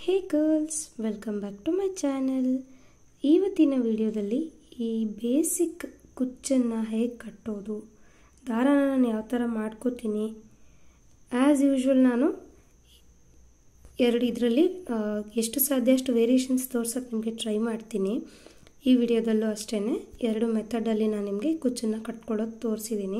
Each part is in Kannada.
hey girls welcome back to my channel ಇವತ್ತಿನ ವಿಡಿಯೋದಲ್ಲಿ ಈ ಬೇಸಿಕ್ ಕುಚ್ಚನ್ನು ಹೇಗೆ ಕಟ್ಟೋದು ದಾರಾನ ನಾನು ಯಾವ ಥರ ಮಾಡ್ಕೋತೀನಿ ಆ್ಯಸ್ ಯೂಶ್ವಲ್ ನಾನು ಎರಡು ಇದರಲ್ಲಿ ಎಷ್ಟು ಸಾಧ್ಯ ಅಷ್ಟು ವೇರಿಯೇಷನ್ಸ್ ತೋರ್ಸೋಕ್ಕೆ ನಿಮಗೆ ಟ್ರೈ ಮಾಡ್ತೀನಿ ಈ ವಿಡಿಯೋದಲ್ಲೂ ಅಷ್ಟೇ ಎರಡು ಮೆಥಡಲ್ಲಿ ನಾನು ನಿಮಗೆ ಕುಚ್ಚನ್ನು ಕಟ್ಕೊಳ್ಳೋದು ತೋರಿಸಿದ್ದೀನಿ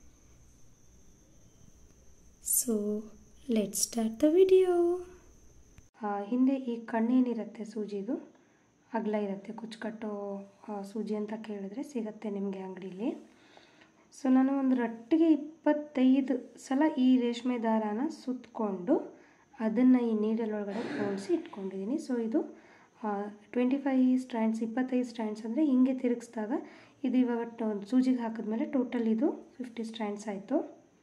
so let start the video ಹಿಂದೆ ಈ ಕಣ್ಣೇನಿರುತ್ತೆ ಸೂಜಿದು ಅಗಲ ಇರುತ್ತೆ ಕುಚ್ಚು ಕಟ್ಟೋ ಸೂಜಿ ಅಂತ ಕೇಳಿದ್ರೆ ಸಿಗುತ್ತೆ ನಿಮಗೆ ಅಂಗಡೀಲಿ ಸೊ ನಾನು ಒಂದು ರಟ್ಟಿಗೆ ಇಪ್ಪತ್ತೈದು ಸಲ ಈ ರೇಷ್ಮೆ ದಾರಾನ ಸುತ್ತಕೊಂಡು ಅದನ್ನು ಈ ನೀಡಲ್ ಒಳಗಡೆ ಪೋಣಿಸಿ ಇಟ್ಕೊಂಡಿದ್ದೀನಿ ಸೊ ಇದು ಟ್ವೆಂಟಿ ಫೈವ್ ಸ್ಟ್ಯಾಂಡ್ಸ್ ಇಪ್ಪತ್ತೈದು ಸ್ಟ್ಯಾಂಡ್ಸ್ ಅಂದರೆ ಹಿಂಗೆ ತಿರುಗಿಸಿದಾಗ ಇದು ಇವಾಗ ಸೂಜಿಗೆ ಹಾಕಿದ್ಮೇಲೆ ಟೋಟಲ್ ಇದು ಫಿಫ್ಟಿ ಸ್ಟ್ಯಾಂಡ್ಸ್ ಆಯಿತು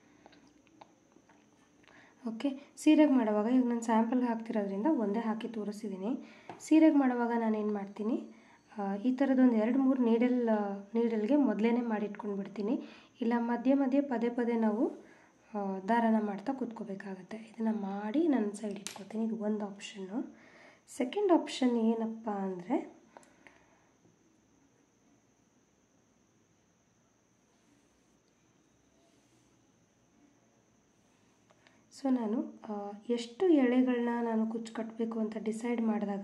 ಓಕೆ ಸೀರೆಗೆ ಮಾಡುವಾಗ ಈಗ ನಾನು ಸ್ಯಾಂಪಲ್ಗೆ ಹಾಕ್ತಿರೋದ್ರಿಂದ ಒಂದೇ ಹಾಕಿ ತೋರಿಸಿದ್ದೀನಿ ಸೀರೆಗೆ ಮಾಡುವಾಗ ನಾನೇನು ಮಾಡ್ತೀನಿ ಈ ಥರದೊಂದು ಎರಡು ಮೂರು ನೀಡಲ್ ನೀಡಲ್ಗೆ ಮೊದಲೇ ಮಾಡಿಟ್ಕೊಂಡು ಬಿಡ್ತೀನಿ ಇಲ್ಲ ಮಧ್ಯೆ ಮಧ್ಯೆ ಪದೇ ಪದೇ ನಾವು ದಾರನ ಮಾಡ್ತಾ ಕೂತ್ಕೋಬೇಕಾಗತ್ತೆ ಇದನ್ನು ಮಾಡಿ ನನ್ನ ಸೈಡ್ ಇಟ್ಕೋತೀನಿ ಇದು ಒಂದು ಆಪ್ಷನ್ನು ಸೆಕೆಂಡ್ ಆಪ್ಷನ್ ಏನಪ್ಪ ಅಂದರೆ ಸೊ ನಾನು ಎಷ್ಟು ಎಳೆಗಳನ್ನ ನಾನು ಕುಚ್ಚು ಕಟ್ಟಬೇಕು ಅಂತ ಡಿಸೈಡ್ ಮಾಡಿದಾಗ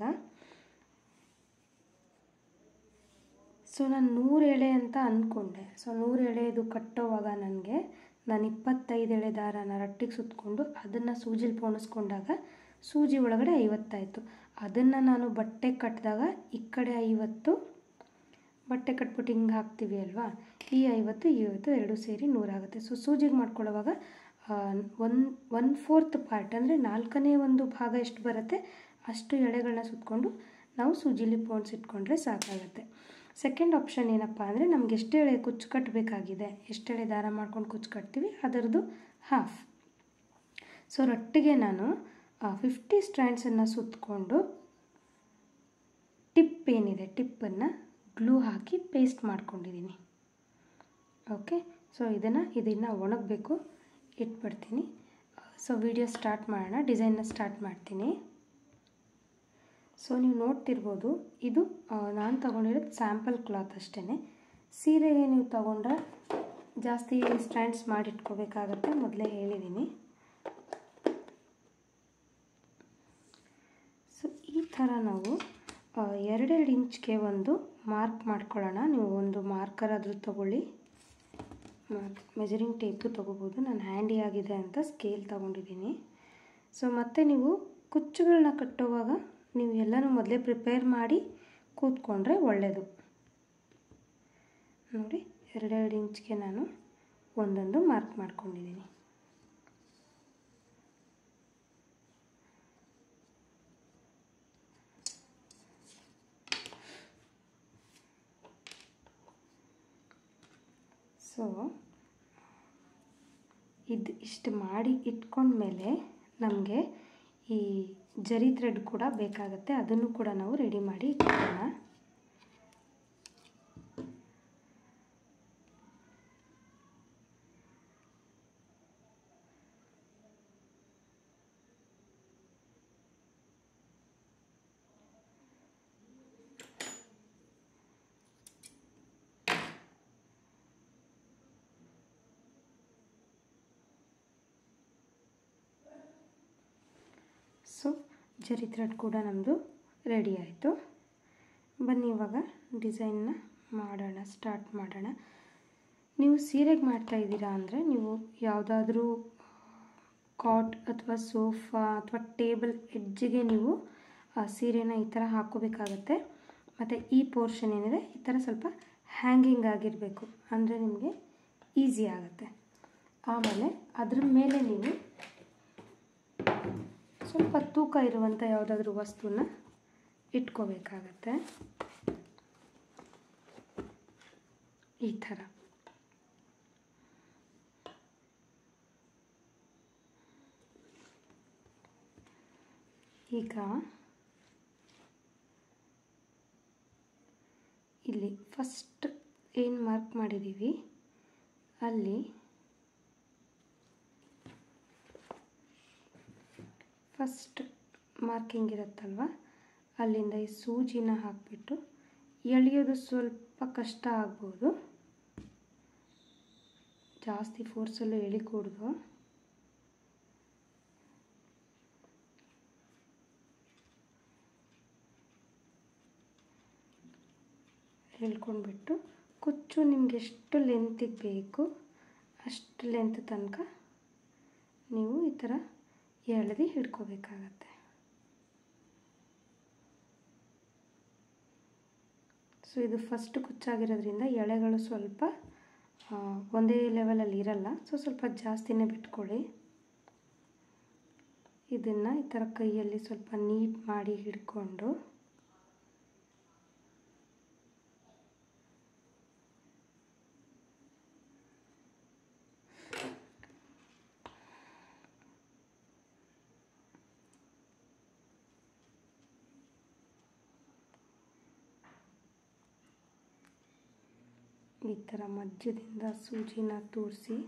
ಸೊ ನಾನು ನೂರು ಎಳೆ ಅಂತ ಅಂದ್ಕೊಂಡೆ ಸೊ ನೂರು ಎಳೆದು ಕಟ್ಟೋವಾಗ ನನಗೆ ನಾನು ಇಪ್ಪತ್ತೈದು ಎಳೆ ದಾರನ ರಟ್ಟಿಗೆ ಸುತ್ತಕೊಂಡು ಅದನ್ನು ಸೂಜಿಲಿ ಪೋಣಿಸ್ಕೊಂಡಾಗ ಸೂಜಿ ಒಳಗಡೆ ಐವತ್ತಾಯಿತು ಅದನ್ನು ನಾನು ಬಟ್ಟೆ ಕಟ್ಟಿದಾಗ ಈ ಕಡೆ ಐವತ್ತು ಬಟ್ಟೆ ಕಟ್ಬಿಟ್ಟು ಹಿಂಗೆ ಹಾಕ್ತೀವಿ ಅಲ್ವಾ ಈ ಐವತ್ತು ಈ ಐವತ್ತು ಎರಡು ಸೇರಿ ನೂರಾಗುತ್ತೆ ಸೊ ಸೂಜಿಗೆ ಮಾಡ್ಕೊಳ್ಳೋವಾಗ ಒನ್ ಒನ್ ಫೋರ್ತ್ ಪಾರ್ಟ್ ಅಂದರೆ ನಾಲ್ಕನೇ ಒಂದು ಭಾಗ ಎಷ್ಟು ಬರುತ್ತೆ ಅಷ್ಟು ಎಳೆಗಳನ್ನ ಸುತ್ತಕೊಂಡು ನಾವು ಸೂಜಿಲಿ ಪೋಣಿಸಿಟ್ಕೊಂಡ್ರೆ ಸಾಕಾಗುತ್ತೆ ಸೆಕೆಂಡ್ ಆಪ್ಷನ್ ಏನಪ್ಪ ಅಂದರೆ ನಮ್ಗೆ ಎಷ್ಟು ಎಳೆ ಕುಚ್ಚು ಕಟ್ಟಬೇಕಾಗಿದೆ ಎಷ್ಟು ಎಳೆ ದಾರ ಮಾಡ್ಕೊಂಡು ಕುಚ್ಚು ಕಟ್ತೀವಿ ಅದರದ್ದು ಹಾಫ್ ಸೊ ರೊಟ್ಟಿಗೆ ನಾನು ಫಿಫ್ಟಿ ಸ್ಟ್ಯಾಂಡ್ಸನ್ನು ಸುತ್ತಕೊಂಡು ಟಿಪ್ ಏನಿದೆ ಟಿಪ್ಪನ್ನು ಗ್ಲೂ ಹಾಕಿ ಪೇಸ್ಟ್ ಮಾಡ್ಕೊಂಡಿದ್ದೀನಿ ಓಕೆ ಸೊ ಇದನ್ನು ಇದನ್ನು ಒಣಗಬೇಕು ಇಟ್ಬಿಡ್ತೀನಿ ಸೊ ವಿಡಿಯೋ ಸ್ಟಾರ್ಟ್ ಮಾಡೋಣ ಡಿಸೈನ್ನ ಸ್ಟಾರ್ಟ್ ಮಾಡ್ತೀನಿ ಸೊ ನೀವು ನೋಡ್ತಿರ್ಬೋದು ಇದು ನಾನು ತೊಗೊಂಡಿರೋದು ಸ್ಯಾಂಪಲ್ ಕ್ಲಾತ್ ಅಷ್ಟೇ ಸೀರೆಗೆ ನೀವು ತೊಗೊಂಡ್ರೆ ಜಾಸ್ತಿ ಸ್ಟ್ಯಾಂಡ್ಸ್ ಮಾಡಿಟ್ಕೋಬೇಕಾಗತ್ತೆ ಮೊದಲೇ ಹೇಳಿದ್ದೀನಿ ಸೊ ಈ ಥರ ನಾವು ಎರಡೆರಡು ಇಂಚ್ಗೆ ಒಂದು ಮಾರ್ಕ್ ಮಾಡ್ಕೊಳ್ಳೋಣ ನೀವು ಒಂದು ಮಾರ್ಕರ್ ಆದರೂ ತೊಗೊಳ್ಳಿ ಮೆಜರಿಂಗ್ ಟೇಪು ತೊಗೋಬೋದು ನಾನು ಹ್ಯಾಂಡಿ ಆಗಿದೆ ಅಂತ ಸ್ಕೇಲ್ ತೊಗೊಂಡಿದ್ದೀನಿ ಸೊ ಮತ್ತು ನೀವು ಕುಚ್ಚುಗಳನ್ನ ಕಟ್ಟುವಾಗ ನೀವು ಎಲ್ಲನೂ ಮೊದಲೇ ಪ್ರಿಪೇರ್ ಮಾಡಿ ಕೂತ್ಕೊಂಡ್ರೆ ಒಳ್ಳೆಯದು ನೋಡಿ ಎರಡೆರಡು ಇಂಚ್ಗೆ ನಾನು ಒಂದೊಂದು ಮಾರ್ಕ್ ಮಾಡ್ಕೊಂಡಿದ್ದೀನಿ ಸೊ ಇದು ಇಷ್ಟು ಮಾಡಿ ಇಟ್ಕೊಂಡ್ಮೇಲೆ ನಮಗೆ ಈ ಜರಿ ಥ್ರೆಡ್ ಕೂಡ ಬೇಕಾಗುತ್ತೆ ಅದನ್ನು ಕೂಡ ನಾವು ರೆಡಿ ಮಾಡಿ ಇಟ್ಕೊಳ್ಳೋಣ ಸೊ ಜರಿ ಥ್ರೆಡ್ ಕೂಡ ನಮ್ಮದು ರೆಡಿ ಆಯಿತು ಬನ್ನಿ ಇವಾಗ ಡಿಸೈನ್ನ ಮಾಡೋಣ ಸ್ಟಾರ್ಟ್ ಮಾಡೋಣ ನೀವು ಸೀರೆಗೆ ಮಾಡ್ತಾ ಇದ್ದೀರಾ ಅಂದರೆ ನೀವು ಯಾವುದಾದ್ರೂ ಕಾಟ್ ಅಥವಾ ಸೋಫಾ ಅಥವಾ ಟೇಬಲ್ ಎಡ್ಜಿಗೆ ನೀವು ಆ ಸೀರೆನ ಈ ಥರ ಹಾಕೋಬೇಕಾಗತ್ತೆ ಮತ್ತು ಈ ಪೋರ್ಷನ್ ಏನಿದೆ ಈ ಥರ ಸ್ವಲ್ಪ ಹ್ಯಾಂಗಿಂಗ್ ಆಗಿರಬೇಕು ಅಂದರೆ ನಿಮಗೆ ಈಸಿ ಆಗುತ್ತೆ ಆಮೇಲೆ ಅದ್ರ ಮೇಲೆ ನೀವು ಸ್ವಲ್ಪ ತೂಕ ಇರುವಂಥ ಯಾವುದಾದ್ರೂ ವಸ್ತುನ ಇಟ್ಕೋಬೇಕಾಗತ್ತೆ ಈ ಥರ ಈಗ ಇಲ್ಲಿ ಫಸ್ಟ್ ಏನು ಮಾರ್ಕ್ ಮಾಡಿದ್ದೀವಿ ಅಲ್ಲಿ ಫಸ್ಟ್ ಮಾರ್ಕಿಂಗ್ ಇರುತ್ತಲ್ವ ಅಲ್ಲಿಂದ ಈ ಸೂಜಿನ ಹಾಕಿಬಿಟ್ಟು ಎಳೆಯೋದು ಸ್ವಲ್ಪ ಕಷ್ಟ ಆಗ್ಬೋದು ಜಾಸ್ತಿ ಫೋರ್ಸಲ್ಲೂ ಎಳಿಕೂಡ್ದು ಹೇಳ್ಕೊಂಡ್ಬಿಟ್ಟು ಕುಚ್ಚು ನಿಮ್ಗೆ ಎಷ್ಟು ಲೆಂತಿಗೆ ಬೇಕು ಅಷ್ಟು ಲೆಂತ್ ತನಕ ನೀವು ಈ ಥರ ಎಳೆದು ಹಿಡ್ಕೋಬೇಕಾಗತ್ತೆ ಸೊ ಇದು ಫಸ್ಟ್ ಕುಚ್ಚಾಗಿರೋದ್ರಿಂದ ಎಳೆಗಳು ಸ್ವಲ್ಪ ಒಂದೇ ಲೆವೆಲಲ್ಲಿ ಇರಲ್ಲ ಸೊ ಸ್ವಲ್ಪ ಜಾಸ್ತಿನೇ ಬಿಟ್ಕೊಳ್ಳಿ ಇದನ್ನು ಈ ಥರ ಕೈಯಲ್ಲಿ ಸ್ವಲ್ಪ ನೀಟ್ ಮಾಡಿ ಹಿಡ್ಕೊಂಡು ಈ ಥರ ಮಧ್ಯದಿಂದ ಸೂಜಿನ ತೂರಿಸಿ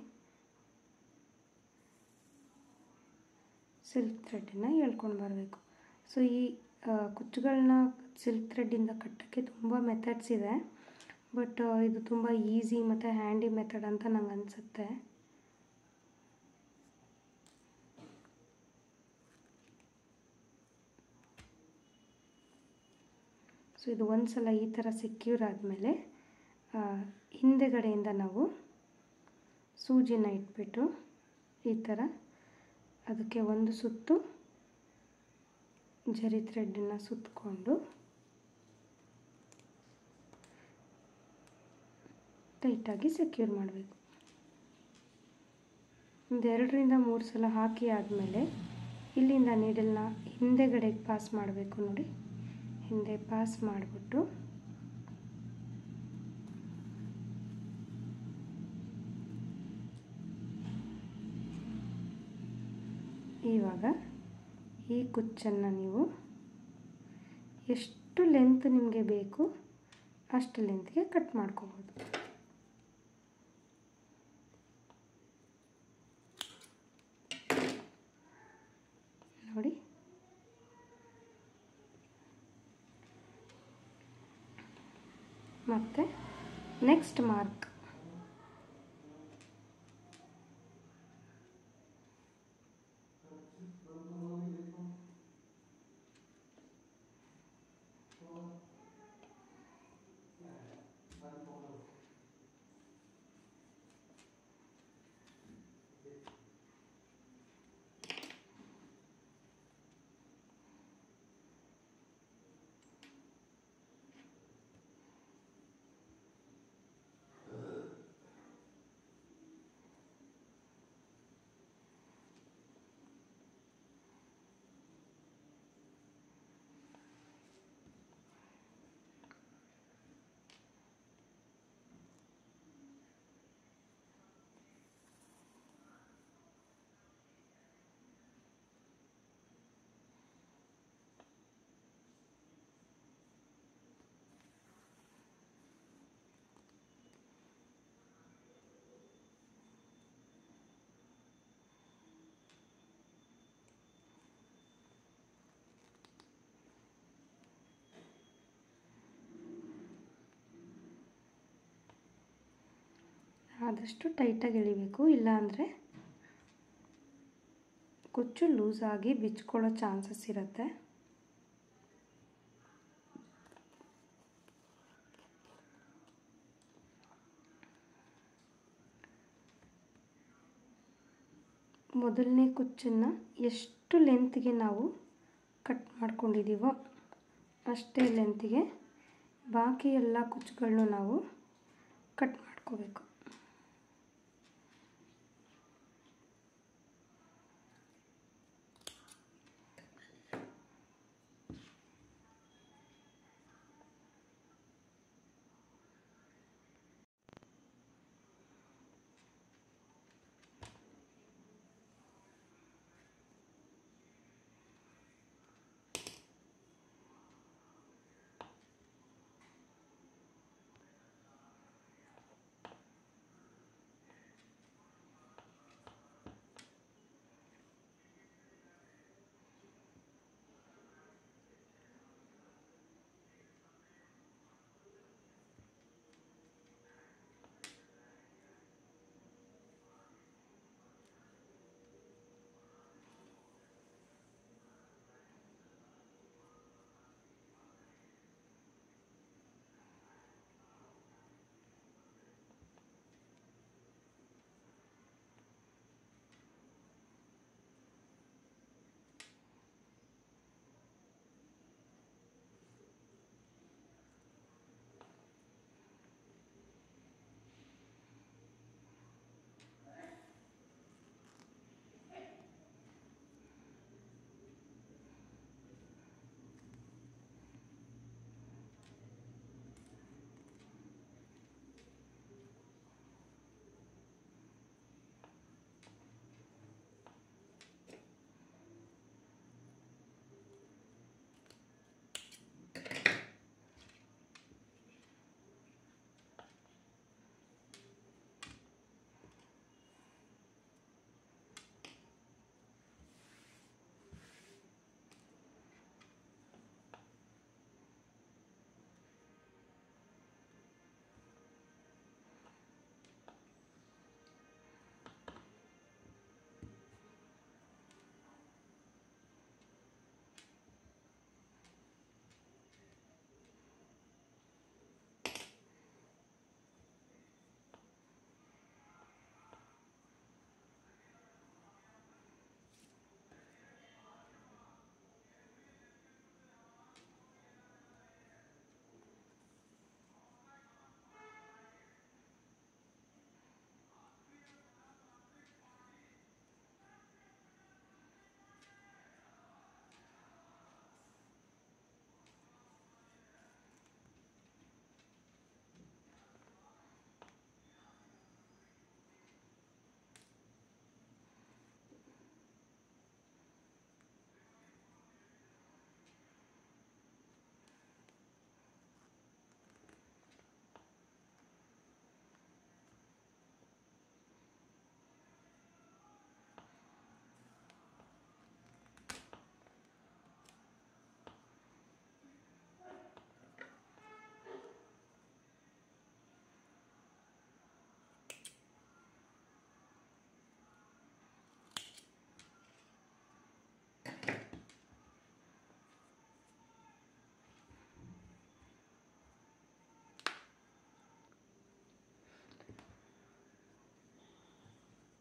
ಸಿಲ್ಕ್ ಥ್ರೆಡ್ಡನ್ನು ಎಳ್ಕೊಂಡು ಬರಬೇಕು ಸೊ ಈ ಕುಚ್ಚುಗಳನ್ನ ಸಿಲ್ಕ್ ಥ್ರೆಡ್ಡಿಂದ ಕಟ್ಟೋಕ್ಕೆ ತುಂಬ ಮೆಥಡ್ಸ್ ಇದೆ ಬಟ್ ಇದು ತುಂಬ ಈಸಿ ಮತ್ತು ಹ್ಯಾಂಡಿ ಮೆಥಡ್ ಅಂತ ನಂಗೆ ಅನಿಸುತ್ತೆ ಸೊ ಇದು ಒಂದು ಸಲ ಈ ಥರ ಸೆಕ್ಯೂರ್ ಆದಮೇಲೆ ಹಿಂದೆಗಡೆಯಿಂದ ನಾವು ಸೂಜಿನ ಇಟ್ಬಿಟ್ಟು ಈ ಥರ ಅದಕ್ಕೆ ಒಂದು ಸುತ್ತು ಜರಿ ಥ್ರೆಡ್ಡನ್ನು ಸುತ್ತಕೊಂಡು ಟೈಟಾಗಿ ಸೆಕ್ಯೂರ್ ಮಾಡಬೇಕು ಒಂದು ಎರಡರಿಂದ ಮೂರು ಸಲ ಹಾಕಿ ಆದಮೇಲೆ ಇಲ್ಲಿಂದ ನೀಡಲ್ನ ಹಿಂದೆಗಡೆಗೆ ಪಾಸ್ ಮಾಡಬೇಕು ನೋಡಿ ಹಿಂದೆ ಪಾಸ್ ಮಾಡಿಬಿಟ್ಟು ಇವಾಗ ಈ ಕುಚ್ಚನ್ನು ನೀವು ಎಷ್ಟು ಲೆಂತ್ ನಿಮಗೆ ಬೇಕು ಅಷ್ಟು ಲೆಂತ್ಗೆ ಕಟ್ ಮಾಡ್ಕೋಬೋದು ನೋಡಿ ಮತ್ತು ನೆಕ್ಸ್ಟ್ ಮಾರ್ಕ್ ಆದಷ್ಟು ಟೈಟಾಗಿ ಎಳಿಬೇಕು ಇಲ್ಲಾಂದರೆ ಕುಚ್ಚು ಲೂಸಾಗಿ ಬಿಚ್ಕೊಳ್ಳೋ ಚಾನ್ಸಸ್ ಇರುತ್ತೆ ಮೊದಲನೇ ಕುಚ್ಚನ್ನು ಎಷ್ಟು ಲೆಂತ್ಗೆ ನಾವು ಕಟ್ ಮಾಡ್ಕೊಂಡಿದ್ದೀವೋ ಅಷ್ಟೇ ಲೆಂತ್ಗೆ ಬಾಕಿ ಎಲ್ಲ ಕುಚ್ಚುಗಳನ್ನು ನಾವು ಕಟ್ ಮಾಡ್ಕೋಬೇಕು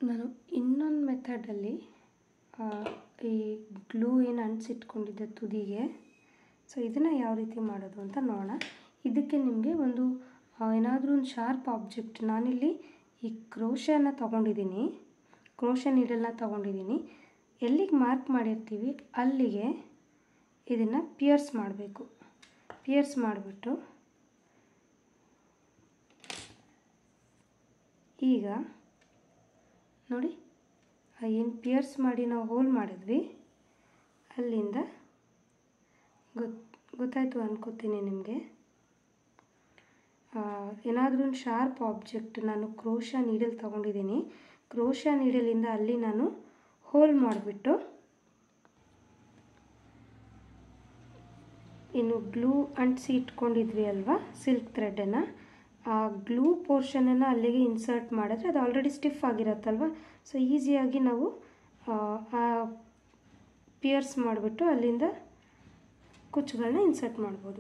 ನಾನು ಇನ್ನೊಂದು ಮೆಥಡಲ್ಲಿ ಈ ಗ್ಲೂ ಏನು ಅಂಟಿಸಿಟ್ಕೊಂಡಿದ್ದೆ ತುದಿಗೆ ಸೊ ಇದನ್ನು ಯಾವ ರೀತಿ ಮಾಡೋದು ಅಂತ ನೋಡೋಣ ಇದಕ್ಕೆ ನಿಮಗೆ ಒಂದು ಏನಾದರೂ ಒಂದು ಶಾರ್ಪ್ ಆಬ್ಜೆಕ್ಟ್ ನಾನಿಲ್ಲಿ ಈ ಕ್ರೋಶನ ತೊಗೊಂಡಿದ್ದೀನಿ ಕ್ರೋಶ ನೀಡಲ್ನ ತೊಗೊಂಡಿದ್ದೀನಿ ಎಲ್ಲಿಗೆ ಮಾರ್ಕ್ ಮಾಡಿರ್ತೀವಿ ಅಲ್ಲಿಗೆ ಇದನ್ನು ಪಿಯರ್ಸ್ ಮಾಡಬೇಕು ಪಿಯರ್ಸ್ ಮಾಡಿಬಿಟ್ಟು ಈಗ ನೋಡಿ ಏನು ಪಿಯರ್ಸ್ ಮಾಡಿ ನಾವು ಹೋಲ್ ಮಾಡಿದ್ವಿ ಅಲ್ಲಿಂದ ಗೊತ್ತು ಗೊತ್ತಾಯಿತು ಅನ್ಕೋತೀನಿ ನಿಮಗೆ ಏನಾದರೂ ಒಂದು ಶಾರ್ಪ್ ಆಬ್ಜೆಕ್ಟ್ ನಾನು ಕ್ರೋಶ ನೀಡಲ್ ತೊಗೊಂಡಿದ್ದೀನಿ ಕ್ರೋಶ ನೀಡಲಿಂದ ಅಲ್ಲಿ ನಾನು ಹೋಲ್ ಮಾಡಿಬಿಟ್ಟು ಇನ್ನು ಗ್ಲೂ ಅಂಟಿಸಿ ಇಟ್ಕೊಂಡಿದ್ವಿ ಅಲ್ವಾ ಸಿಲ್ಕ್ ಥ್ರೆಡನ್ನು ಆ ಗ್ಲೂ ಪೋರ್ಷನನ್ನು ಅಲ್ಲಿಗೆ ಇನ್ಸರ್ಟ್ ಮಾಡಿದ್ರೆ ಅದು ಆಲ್ರೆಡಿ ಸ್ಟಿಫ್ ಆಗಿರತ್ತಲ್ವ ಸೊ ಈಸಿಯಾಗಿ ನಾವು ಆ ಪಿಯರ್ಸ್ ಮಾಡಿಬಿಟ್ಟು ಅಲ್ಲಿಂದ ಕುಚ್ಚುಗಳನ್ನ ಇನ್ಸರ್ಟ್ ಮಾಡ್ಬೋದು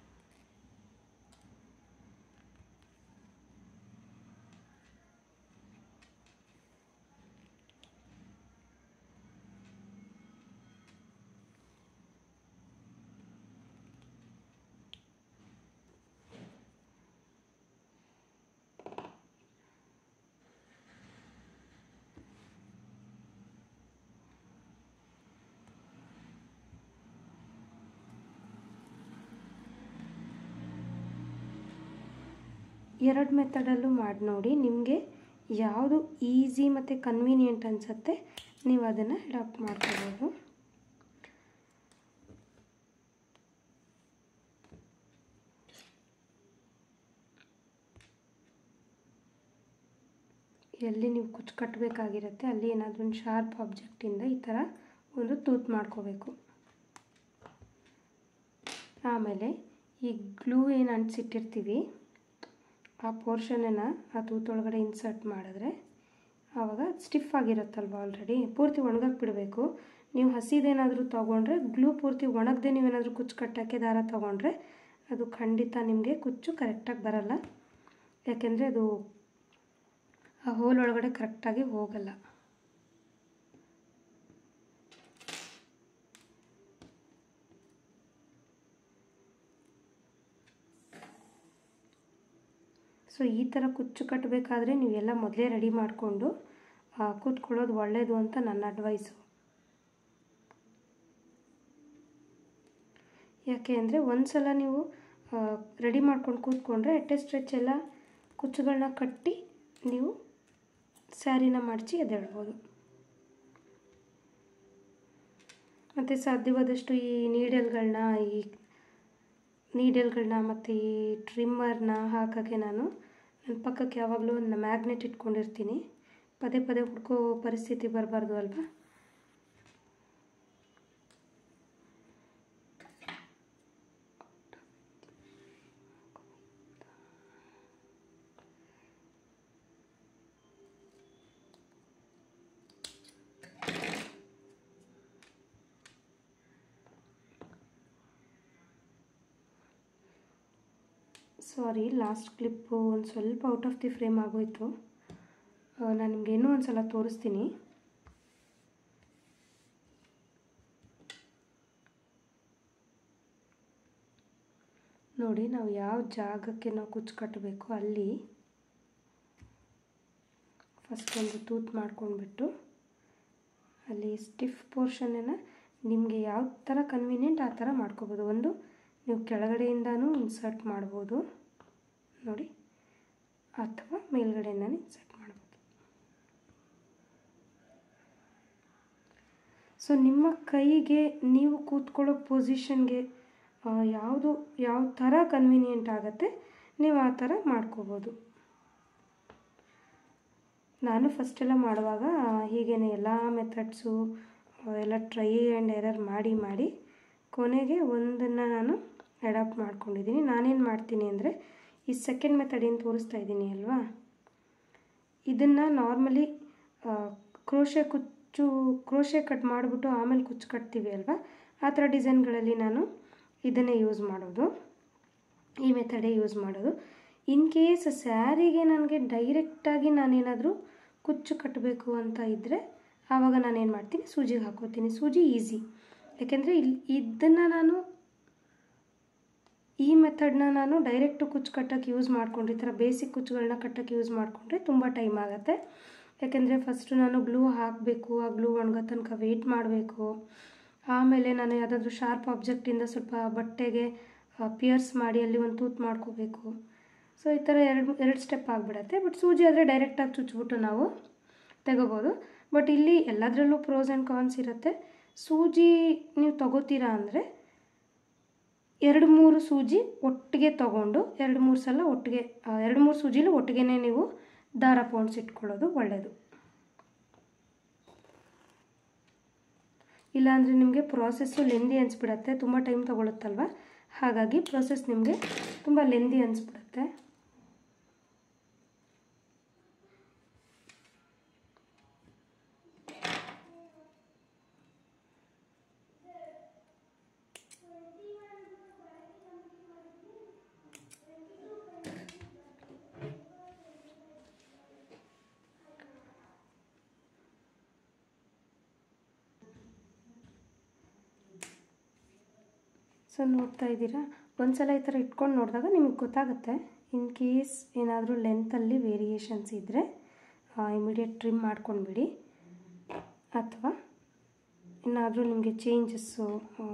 ಎರಡು ಮೆಥಡಲ್ಲೂ ಮಾಡಿ ನೋಡಿ ನಿಮಗೆ ಯಾವುದು ಈಸಿ ಮತ್ತು ಕನ್ವೀನಿಯೆಂಟ್ ಅನಿಸುತ್ತೆ ನೀವು ಅದನ್ನು ಅಡಾಪ್ಟ್ ಮಾಡ್ಕೋಬೋದು ಎಲ್ಲಿ ನೀವು ಕುಚ್ಚು ಕಟ್ಟಬೇಕಾಗಿರುತ್ತೆ ಅಲ್ಲಿ ಏನಾದರೂ ಒಂದು ಶಾರ್ಪ್ ಆಬ್ಜೆಕ್ಟಿಂದ ಈ ಥರ ಒಂದು ತೂತ್ ಮಾಡ್ಕೋಬೇಕು ಆಮೇಲೆ ಈ ಗ್ಲೂ ಏನು ಅಂಟಿಸಿಟ್ಟಿರ್ತೀವಿ ಆ ಪೋರ್ಷನನ್ನು ಆ ತೂತೊಳಗಡೆ ಇನ್ಸರ್ಟ್ ಮಾಡಿದ್ರೆ ಆವಾಗ ಸ್ಟಿಫ್ ಆಗಿರುತ್ತಲ್ವ ಆಲ್ರೆಡಿ ಪೂರ್ತಿ ಒಣಗಕ್ಕೆ ಬಿಡಬೇಕು ನೀವು ಹಸಿದೇನಾದರೂ ತೊಗೊಂಡ್ರೆ ಗ್ಲೂ ಪೂರ್ತಿ ಒಣಗದೆ ನೀವೇನಾದರೂ ಕುಚ್ಚು ಕಟ್ಟೋಕ್ಕೆ ದಾರ ತೊಗೊಂಡ್ರೆ ಅದು ಖಂಡಿತ ನಿಮಗೆ ಕುಚ್ಚು ಕರೆಕ್ಟಾಗಿ ಬರಲ್ಲ ಯಾಕೆಂದರೆ ಅದು ಆ ಹೋಲ್ ಒಳಗಡೆ ಕರೆಕ್ಟಾಗಿ ಹೋಗಲ್ಲ ಸೊ ಈ ಥರ ಕುಚ್ಚು ಕಟ್ಟಬೇಕಾದ್ರೆ ನೀವೆಲ್ಲ ಮೊದಲೇ ರೆಡಿ ಮಾಡಿಕೊಂಡು ಕೂತ್ಕೊಳ್ಳೋದು ಒಳ್ಳೆಯದು ಅಂತ ನನ್ನ ಅಡ್ವೈಸು ಯಾಕೆ ಅಂದರೆ ಒಂದು ಸಲ ನೀವು ರೆಡಿ ಮಾಡ್ಕೊಂಡು ಕೂತ್ಕೊಂಡ್ರೆ ಎಟ್ಟೆ ಸ್ಟ್ರೆಚ್ ಎಲ್ಲ ಕುಚ್ಚುಗಳನ್ನ ಕಟ್ಟಿ ನೀವು ಸ್ಯಾರಿನ ಮಡಚಿ ಎದ್ದೇಳ್ಬೋದು ಮತ್ತು ಸಾಧ್ಯವಾದಷ್ಟು ಈ ನೀಡಲ್ಗಳನ್ನ ಈ ನೀಡಲ್ಗಳನ್ನ ಮತ್ತು ಈ ಟ್ರಿಮ್ಮರ್ನ ಹಾಕೋಕ್ಕೆ ನಾನು ನನ್ನ ಪಕ್ಕಕ್ಕೆ ಯಾವಾಗಲೂ ಒಂದು ಮ್ಯಾಗ್ನೆಟ್ ಇಟ್ಕೊಂಡಿರ್ತೀನಿ ಪದೇ ಪದೇ ಹುಡ್ಕೋ ಪರಿಸ್ಥಿತಿ ಬರಬಾರ್ದು ಅಲ್ವಾ ಸಾರಿ ಲಾಸ್ಟ್ ಕ್ಲಿಪ್ಪು ಒಂದು ಸ್ವಲ್ಪ ಔಟ್ ಆಫ್ ದಿ ಫ್ರೇಮ್ ಆಗೋಯಿತು ನಾನು ನಿಮಗೆ ಇನ್ನೂ ಒಂದು ಸಲ ತೋರಿಸ್ತೀನಿ ನೋಡಿ ನಾವು ಯಾವ ಜಾಗಕ್ಕೆ ನಾವು ಕುಚ್ಚು ಕಟ್ಟಬೇಕು ಅಲ್ಲಿ ಫಸ್ಟ್ ಒಂದು ತೂತ್ ಮಾಡ್ಕೊಂಡ್ಬಿಟ್ಟು ಅಲ್ಲಿ ಸ್ಟಿಫ್ ಪೋರ್ಷನನ್ನು ನಿಮಗೆ ಯಾವ ಥರ ಕನ್ವೀನಿಯೆಂಟ್ ಆ ಥರ ಮಾಡ್ಕೋಬೋದು ಒಂದು ನೀವು ಕೆಳಗಡೆಯಿಂದನೂ ಇನ್ಸರ್ಟ್ ಮಾಡ್ಬೋದು ನೋಡಿ ಅಥವಾ ಮೇಲ್ಗಡೆಯಿಂದ ಇನ್ಸರ್ಟ್ ಮಾಡ್ಬೋದು ಸೊ ನಿಮ್ಮ ಕೈಗೆ ನೀವು ಕೂತ್ಕೊಳ್ಳೋ ಪೊಸಿಷನ್ಗೆ ಯಾವುದು ಯಾವ ಥರ ಕನ್ವೀನಿಯೆಂಟ್ ಆಗುತ್ತೆ ನೀವು ಆ ಥರ ಮಾಡ್ಕೋಬೋದು ನಾನು ಫಸ್ಟೆಲ್ಲ ಮಾಡುವಾಗ ಹೀಗೇ ಎಲ್ಲ ಮೆಥಡ್ಸು ಎಲ್ಲ ಟ್ರೈ ಆ್ಯಂಡ್ ಎರರ್ ಮಾಡಿ ಮಾಡಿ ಕೊನೆಗೆ ಒಂದನ್ನು ನಾನು ಅಡಾಪ್ಟ್ ಮಾಡ್ಕೊಂಡಿದ್ದೀನಿ ನಾನೇನು ಮಾಡ್ತೀನಿ ಅಂದರೆ ಈ ಸೆಕೆಂಡ್ ಮೆಥಡ್ ಏನು ತೋರಿಸ್ತಾ ಇದ್ದೀನಿ ಅಲ್ವಾ ಇದನ್ನು ನಾರ್ಮಲಿ ಕ್ರೋಶೆ ಕುಚ್ಚು ಕ್ರೋಶೆ ಕಟ್ ಮಾಡಿಬಿಟ್ಟು ಆಮೇಲೆ ಕುಚ್ಚು ಕಟ್ತೀವಿ ಅಲ್ವಾ ಆ ಥರ ಡಿಸೈನ್ಗಳಲ್ಲಿ ನಾನು ಇದನ್ನೇ ಯೂಸ್ ಮಾಡೋದು ಈ ಮೆಥಡೇ ಯೂಸ್ ಮಾಡೋದು ಇನ್ ಕೇಸ್ ಸ್ಯಾರಿಗೆ ನನಗೆ ಡೈರೆಕ್ಟಾಗಿ ನಾನೇನಾದರೂ ಕುಚ್ಚು ಕಟ್ಟಬೇಕು ಅಂತ ಇದ್ದರೆ ಆವಾಗ ನಾನು ಏನು ಮಾಡ್ತೀನಿ ಸೂಜಿಗೆ ಹಾಕೋತೀನಿ ಸೂಜಿ ಈಸಿ ಯಾಕೆಂದರೆ ಇಲ್ಲಿ ಇದನ್ನು ನಾನು ಈ ಮೆಥಡ್ನ ನಾನು ಡೈರೆಕ್ಟು ಕುಚ್ಚು ಕಟ್ಟೋಕ್ಕೆ ಯೂಸ್ ಮಾಡ್ಕೊಂಡ್ರೆ ಈ ಥರ ಬೇಸಿಕ್ ಕುಚ್ಚುಗಳನ್ನ ಕಟ್ಟೋಕ್ಕೆ ಯೂಸ್ ಮಾಡಿಕೊಂಡ್ರೆ ತುಂಬ ಟೈಮ್ ಆಗುತ್ತೆ ಯಾಕೆಂದರೆ ಫಸ್ಟು ನಾನು ಗ್ಲೂ ಹಾಕಬೇಕು ಆ ಗ್ಲೂ ಒಣಗೋ ತನಕ ವೆಯ್ಟ್ ಮಾಡಬೇಕು ಆಮೇಲೆ ನಾನು ಯಾವುದಾದ್ರೂ ಶಾರ್ಪ್ ಆಬ್ಜೆಕ್ಟಿಂದ ಸ್ವಲ್ಪ ಬಟ್ಟೆಗೆ ಪಿಯರ್ಸ್ ಮಾಡಿ ಅಲ್ಲಿ ಒಂದು ತೂತು ಮಾಡ್ಕೋಬೇಕು ಸೊ ಈ ಥರ ಎರಡು ಎರಡು ಸ್ಟೆಪ್ ಆಗಿಬಿಡತ್ತೆ ಬಟ್ ಸೂಜಿ ಆದರೆ ಡೈರೆಕ್ಟಾಗಿ ಚುಚ್ಚಿಬಿಟ್ಟು ನಾವು ತೆಗೋಬೋದು ಬಟ್ ಇಲ್ಲಿ ಎಲ್ಲದರಲ್ಲೂ ಪ್ರೋಸ್ ಆ್ಯಂಡ್ ಕಾನ್ಸ್ ಇರುತ್ತೆ ಸೂಜಿ ನೀವು ತಗೋತೀರಾ ಅಂದರೆ ಎರಡು ಮೂರು ಸೂಜಿ ಒಟ್ಟಿಗೆ ತೊಗೊಂಡು ಎರಡು ಮೂರು ಸಲ ಒಟ್ಟಿಗೆ ಎರಡು ಮೂರು ಸೂಜಿಲು ಒಟ್ಟಿಗೆ ನೀವು ದಾರ ಪೋಣಿಸಿಟ್ಕೊಳ್ಳೋದು ಒಳ್ಳೆಯದು ಇಲ್ಲಾಂದರೆ ನಿಮಗೆ ಪ್ರಾಸೆಸ್ಸು ಲೆಂದಿ ಅನಿಸ್ಬಿಡತ್ತೆ ತುಂಬ ಟೈಮ್ ತೊಗೊಳುತ್ತಲ್ವ ಹಾಗಾಗಿ ಪ್ರೊಸೆಸ್ ನಿಮಗೆ ತುಂಬ ಲೆಂದಿ ಅನಿಸ್ಬಿಡುತ್ತೆ ಸೊ ನೋಡ್ತಾ ಇದ್ದೀರಾ ಒಂದ್ಸಲ ಈ ಥರ ಇಟ್ಕೊಂಡು ನೋಡಿದಾಗ ನಿಮಗೆ ಗೊತ್ತಾಗುತ್ತೆ ಇನ್ ಕೇಸ್ ಏನಾದರೂ ಲೆಂತಲ್ಲಿ ವೇರಿಯೇಷನ್ಸ್ ಇದ್ದರೆ ಇಮಿಡಿಯೇಟ್ ಟ್ರಿಮ್ ಮಾಡ್ಕೊಂಡ್ಬಿಡಿ ಅಥವಾ ಏನಾದರೂ ನಿಮಗೆ ಚೇಂಜಸ್ಸು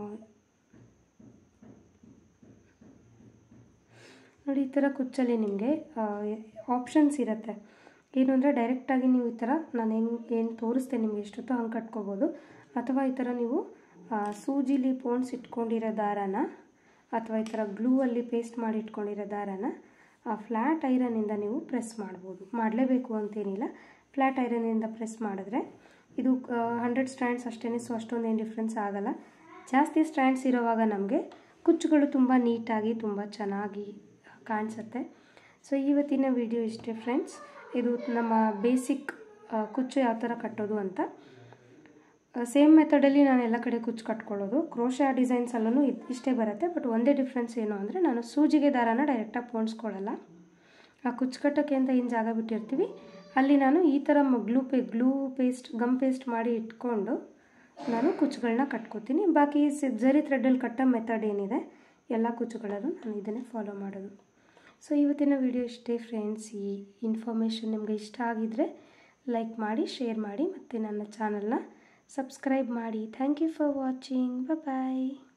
ನೋಡಿ ಈ ಥರ ಕುಚ್ಚಲ್ಲಿ ನಿಮಗೆ ಆಪ್ಷನ್ಸ್ ಇರುತ್ತೆ ಏನು ಅಂದರೆ ಡೈರೆಕ್ಟಾಗಿ ನೀವು ಈ ಥರ ನಾನು ಹೆಂಗೆ ಏನು ತೋರಿಸ್ದೆ ನಿಮಗೆ ಎಷ್ಟೊತ್ತೋ ಹಂಗೆ ಕಟ್ಕೋಬೋದು ಅಥವಾ ಈ ಥರ ನೀವು ಸೂಜಿಲಿ ಪೋಣ್ಸ್ ಇಟ್ಕೊಂಡಿರೋ ದಾರಾನ ಅಥವಾ ಈ ಥರ ಗ್ಲೂ ಅಲ್ಲಿ ಪೇಸ್ಟ್ ಮಾಡಿ ಇಟ್ಕೊಂಡಿರೋ ದಾರಾನ ಆ ಫ್ಲ್ಯಾಟ್ ಐರನಿಂದ ನೀವು ಪ್ರೆಸ್ ಮಾಡ್ಬೋದು ಮಾಡಲೇಬೇಕು ಅಂತೇನಿಲ್ಲ ಫ್ಲ್ಯಾಟ್ ಐರನಿಂದ ಪ್ರೆಸ್ ಮಾಡಿದ್ರೆ ಇದು ಹಂಡ್ರೆಡ್ ಸ್ಟ್ಯಾಂಡ್ಸ್ ಅಷ್ಟೇ ಸೊ ಅಷ್ಟೊಂದೇನು ಡಿಫ್ರೆನ್ಸ್ ಆಗೋಲ್ಲ ಜಾಸ್ತಿ ಸ್ಟ್ಯಾಂಡ್ಸ್ ಇರೋವಾಗ ನಮಗೆ ಕುಚ್ಚುಗಳು ತುಂಬ ನೀಟಾಗಿ ತುಂಬ ಚೆನ್ನಾಗಿ ಕಾಣಿಸುತ್ತೆ ಸೊ ಇವತ್ತಿನ ವಿಡಿಯೋ ಇಷ್ಟೇ ಫ್ರೆಂಡ್ಸ್ ಇದು ನಮ್ಮ ಬೇಸಿಕ್ ಕುಚ್ಚು ಯಾವ ಥರ ಕಟ್ಟೋದು ಅಂತ ಸೇಮ್ ಮೆಥಡಲ್ಲಿ ನಾನು ಎಲ್ಲ ಕಡೆ ಕುಚ್ಚು ಕಟ್ಕೊಳ್ಳೋದು ಕ್ರೋಶಾ ಡಿಸೈನ್ಸಲ್ಲೂ ಇದು ಇಷ್ಟೇ ಬರುತ್ತೆ ಬಟ್ ಒಂದೇ ಡಿಫ್ರೆನ್ಸ್ ಏನು ಅಂದರೆ ನಾನು ಸೂಜಿಗೆ ದಾರಾನ ಡೈರೆಕ್ಟಾಗಿ ಪೋಣಿಸ್ಕೊಳ್ಳಲ್ಲ ಆ ಕುಚ್ಚು ಕಟ್ಟೋಕ್ಕೆ ಅಂತ ಏನು ಜಾಗ ಬಿಟ್ಟಿರ್ತೀವಿ ಅಲ್ಲಿ ನಾನು ಈ ಥರ ಗ್ಲೂ ಪೇ ಗ್ಲೂ ಪೇಸ್ಟ್ ಗಮ್ ಪೇಸ್ಟ್ ಮಾಡಿ ಇಟ್ಕೊಂಡು ನಾನು ಕುಚ್ಚುಗಳನ್ನ ಕಟ್ಕೋತೀನಿ ಬಾಕಿ ಜರಿ ಥ್ರೆಡ್ಡಲ್ಲಿ ಕಟ್ಟೋ ಮೆಥಡ್ ಏನಿದೆ ಎಲ್ಲ ಕುಚ್ಚುಗಳಲ್ಲೂ ನಾನು ಇದನ್ನೇ ಫಾಲೋ ಮಾಡೋದು ಸೊ ಇವತ್ತಿನ ವಿಡಿಯೋ ಇಷ್ಟೇ ಫ್ರೆಂಡ್ಸ್ ಈ ಇನ್ಫಾರ್ಮೇಷನ್ ನಿಮಗೆ ಇಷ್ಟ ಆಗಿದ್ದರೆ ಲೈಕ್ ಮಾಡಿ ಶೇರ್ ಮಾಡಿ ಮತ್ತು ನನ್ನ ಚಾನಲ್ನ ಸಬ್ಸ್ಕ್ರೈಬ್ ಮಾಡಿ thank you for watching bye